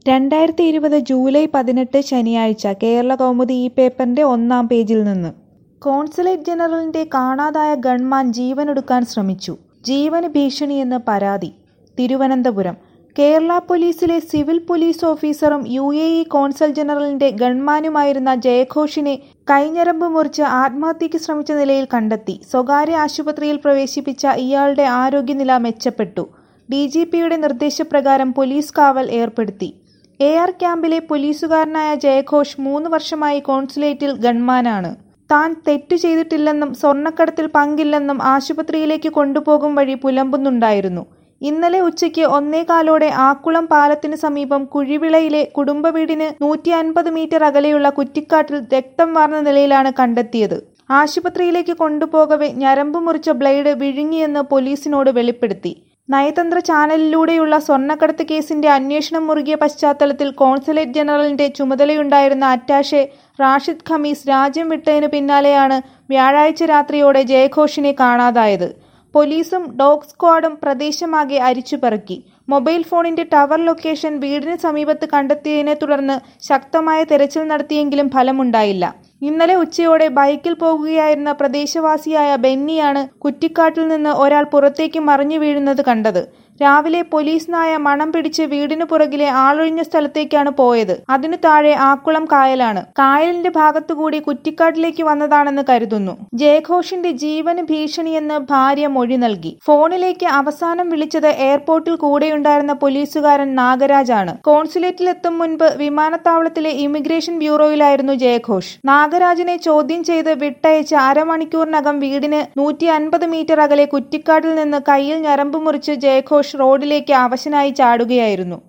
രണ്ടായിരത്തി ഇരുപത് ജൂലൈ പതിനെട്ട് ശനിയാഴ്ച കേരളകൗമുദി ഈ പേപ്പറിന്റെ ഒന്നാം പേജിൽ നിന്ന് കോൺസുലേറ്റ് ജനറലിന്റെ കാണാതായ ഗൺമാൻ ജീവനൊടുക്കാൻ ശ്രമിച്ചു ജീവന് ഭീഷണിയെന്ന് പരാതി തിരുവനന്തപുരം കേരള പോലീസിലെ സിവിൽ പോലീസ് ഓഫീസറും യു എ ഇ കോൺസൽ ജനറലിന്റെ ഗൺമാനുമായിരുന്ന ജയഘോഷിനെ കൈഞ്ഞരമ്പ് മുറിച്ച് ആത്മഹത്യയ്ക്ക് ശ്രമിച്ച നിലയിൽ കണ്ടെത്തി സ്വകാര്യ ആശുപത്രിയിൽ പ്രവേശിപ്പിച്ച ഇയാളുടെ ആരോഗ്യനില മെച്ചപ്പെട്ടു ഡി ജി പിയുടെ നിർദ്ദേശപ്രകാരം പോലീസ് കാവൽ ഏർപ്പെടുത്തി എ ആർ ക്യാമ്പിലെ പോലീസുകാരനായ ജയഘോഷ് മൂന്ന് വർഷമായി കോൺസുലേറ്റിൽ ഗൺമാനാണ് താൻ തെറ്റു ചെയ്തിട്ടില്ലെന്നും സ്വർണ്ണക്കടത്തിൽ പങ്കില്ലെന്നും ആശുപത്രിയിലേക്ക് കൊണ്ടുപോകും വഴി പുലമ്പുന്നുണ്ടായിരുന്നു ഇന്നലെ ഉച്ചയ്ക്ക് ഒന്നേകാലോടെ ആക്കുളം പാലത്തിന് സമീപം കുഴിവിളയിലെ കുടുംബ വീടിന് നൂറ്റി അൻപത് മീറ്റർ അകലെയുള്ള കുറ്റിക്കാട്ടിൽ രക്തം വാർന്ന നിലയിലാണ് കണ്ടെത്തിയത് ആശുപത്രിയിലേക്ക് കൊണ്ടുപോകവെ ഞരമ്പ് മുറിച്ച ബ്ലേഡ് വിഴുങ്ങിയെന്ന് പോലീസിനോട് വെളിപ്പെടുത്തി നയതന്ത്ര ചാനലിലൂടെയുള്ള സ്വർണ്ണക്കടത്ത് കേസിന്റെ അന്വേഷണം മുറുകിയ പശ്ചാത്തലത്തിൽ കോൺസുലേറ്റ് ജനറലിന്റെ ചുമതലയുണ്ടായിരുന്ന അറ്റാഷെ റാഷിദ് ഖമീസ് രാജ്യം വിട്ടതിനു പിന്നാലെയാണ് വ്യാഴാഴ്ച രാത്രിയോടെ ജയഘോഷിനെ കാണാതായത് പോലീസും ഡോഗ് സ്ക്വാഡും പ്രദേശമാകെ അരിച്ചുപെറുക്കി മൊബൈൽ ഫോണിന്റെ ടവർ ലൊക്കേഷൻ വീടിന് സമീപത്ത് കണ്ടെത്തിയതിനെ തുടർന്ന് ശക്തമായ തെരച്ചിൽ നടത്തിയെങ്കിലും ഫലമുണ്ടായില്ല ഇന്നലെ ഉച്ചയോടെ ബൈക്കിൽ പോകുകയായിരുന്ന പ്രദേശവാസിയായ ബെന്നിയാണ് കുറ്റിക്കാട്ടിൽ നിന്ന് ഒരാൾ പുറത്തേക്ക് മറിഞ്ഞു വീഴുന്നത് കണ്ടത് രാവിലെ പോലീസ് നായ മണം പിടിച്ച് വീടിനു പുറകിലെ ആളൊഴിഞ്ഞ സ്ഥലത്തേക്കാണ് പോയത് അതിനു താഴെ ആക്കുളം കായലാണ് കായലിന്റെ ഭാഗത്തുകൂടി കുറ്റിക്കാട്ടിലേക്ക് വന്നതാണെന്ന് കരുതുന്നു ജയഘോഷിന്റെ ജീവന് ഭീഷണിയെന്ന് ഭാര്യ മൊഴി നൽകി ഫോണിലേക്ക് അവസാനം വിളിച്ചത് എയർപോർട്ടിൽ കൂടെയുണ്ടായിരുന്ന പോലീസുകാരൻ നാഗരാജാണ് കോൺസുലേറ്റിലെത്തും മുൻപ് വിമാനത്താവളത്തിലെ ഇമിഗ്രേഷൻ ബ്യൂറോയിലായിരുന്നു ജയഘോഷ് നാഗരാജനെ ചോദ്യം ചെയ്ത് വിട്ടയച്ച് അരമണിക്കൂറിനകം വീടിന് നൂറ്റി അൻപത് മീറ്റർ അകലെ കുറ്റിക്കാട്ടിൽ നിന്ന് കയ്യിൽ ഞരമ്പ് മുറിച്ച് ജയഘോഷ് റോഡിലേക്ക് അവശനായി ചാടുകയായിരുന്നു